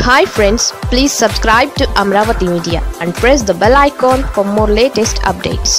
hi friends please subscribe to Amaravati media and press the bell icon for more latest updates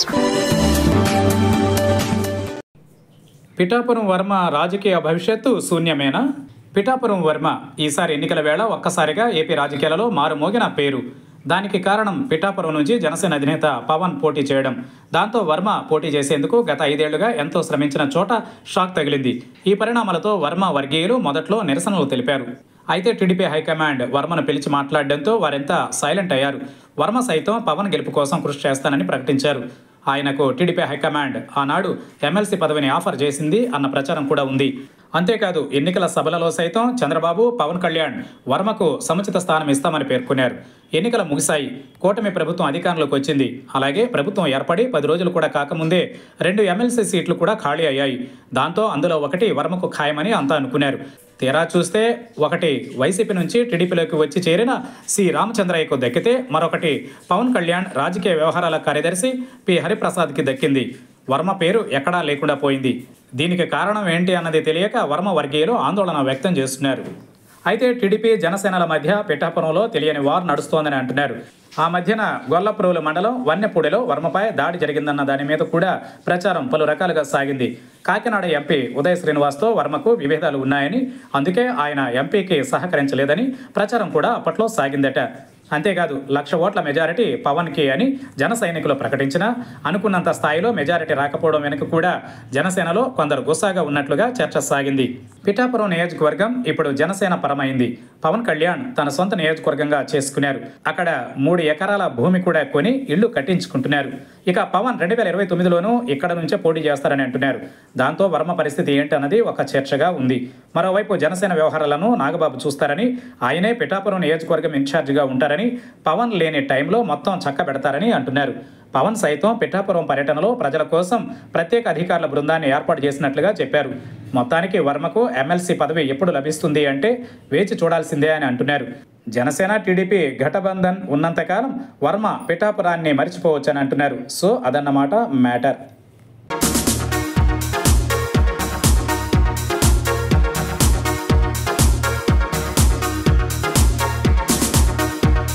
Pithapuram Varma రాజకీయ భవిష్యత్తు శూన్యమేనా పిఠాపురం వర్మ ఈసారి ఎన్నికల వేళ ఒక్కసారిగా ఏపీ రాజకీయాలలో మారుమోగిన పేరు దానికి కారణం పిఠాపురం నుంచి జనసేన అధినేత పవన్ పోటీ చేయడం దాంతో వర్మ పోటీ చేసేందుకు గత ఐదేళ్లుగా ఎంతో శ్రమించిన చోట షాక్ తగిలింది ఈ పరిణామాలతో వర్మ వర్గీయులు మొదట్లో నిరసనలు తెలిపారు అయితే టీడీపీ హైకమాండ్ వర్మను పిలిచి మాట్లాడడంతో వారంతా సైలెంట్ అయ్యారు వర్మ సైతం పవన్ గెలుపు కోసం కృషి చేస్తానని ప్రకటించారు ఆయనకు టీడీపీ హైకమాండ్ ఆనాడు ఎమ్మెల్సీ పదవిని ఆఫర్ చేసింది అన్న ప్రచారం కూడా ఉంది అంతేకాదు ఎన్నికల సభలలో సైతం చంద్రబాబు పవన్ కళ్యాణ్ వర్మకు సముచిత స్థానం ఇస్తామని పేర్కొన్నారు ఎన్నికలు ముగిశాయి కూటమి ప్రభుత్వం అధికారంలోకి వచ్చింది అలాగే ప్రభుత్వం ఏర్పడి పది రోజులు కూడా కాకముందే రెండు ఎమ్మెల్సీ సీట్లు కూడా ఖాళీ అయ్యాయి దాంతో అందులో ఒకటి వర్మకు ఖాయమని అంతా అనుకున్నారు తీరా చూస్తే ఒకటి వైసీపీ నుంచి టీడీపీలోకి వచ్చి చేరిన సి రామచంద్రయ్యకు దక్కితే మరొకటి పవన్ కళ్యాణ్ రాజకీయ వ్యవహారాల కార్యదర్శి పి హరిప్రసాద్కి దక్కింది వర్మ పేరు ఎక్కడా లేకుండా పోయింది దీనికి కారణం ఏంటి అన్నది తెలియక వర్మ వర్గీయులు ఆందోళన వ్యక్తం చేస్తున్నారు అయితే టీడీపీ జనసేనల మధ్య పిఠాపురంలో తెలియని వార్ నడుస్తోందని అంటున్నారు ఆ మధ్యన గొల్లప్రోలు మండలం వన్నెపూడిలో వర్మపై దాడి జరిగిందన్న దాని మీద కూడా ప్రచారం పలు రకాలుగా సాగింది కాకినాడ ఎంపీ ఉదయ్ శ్రీనివాస్తో వర్మకు విభేదాలు ఉన్నాయని అందుకే ఆయన ఎంపీకి సహకరించలేదని ప్రచారం కూడా అప్పట్లో సాగిందట అంతేకాదు లక్ష ఓట్ల మెజారిటీ పవన్కి అని జన సైనికులు ప్రకటించినా అనుకున్నంత స్థాయిలో మెజారిటీ రాకపోవడం వెనుక కూడా జనసేనలో కొందరు గుస్సాగా ఉన్నట్లుగా చర్చ సాగింది పిఠాపురం నియోజకవర్గం ఇప్పుడు జనసేన పరమైంది పవన్ కళ్యాణ్ తన సొంత నియోజకవర్గంగా చేసుకున్నారు అక్కడ మూడు ఎకరాల భూమి కూడా కొని ఇళ్లు కట్టించుకుంటున్నారు ఇక పవన్ రెండు వేల ఇరవై తొమ్మిదిలోనూ ఇక్కడ నుంచే పోటీ చేస్తారని అంటున్నారు దాంతో వర్మ పరిస్థితి ఏంటన్నది ఒక చర్చగా ఉంది మరోవైపు జనసేన వ్యవహారాలను నాగబాబు చూస్తారని ఆయనే పిఠాపురం నియోజకవర్గం ఇన్ఛార్జిగా ఉంటారని పవన్ లేని టైంలో మొత్తం చక్క పెడతారని అంటున్నారు పవన్ సైతం పిఠాపురం పర్యటనలో ప్రజల కోసం ప్రత్యేక అధికారుల బృందాన్ని ఏర్పాటు చేసినట్లుగా చెప్పారు మొత్తానికి వర్మకు ఎమ్మెల్సీ పదవి ఎప్పుడు లభిస్తుంది అంటే వేచి చూడాల్సిందే అని అంటున్నారు జనసేన టీడీపీ ఘటబంధన్ ఉన్నంతకాలం వర్మ పిఠాపురాన్ని మర్చిపోవచ్చని అంటున్నారు సో అదన్నమాట మ్యాటర్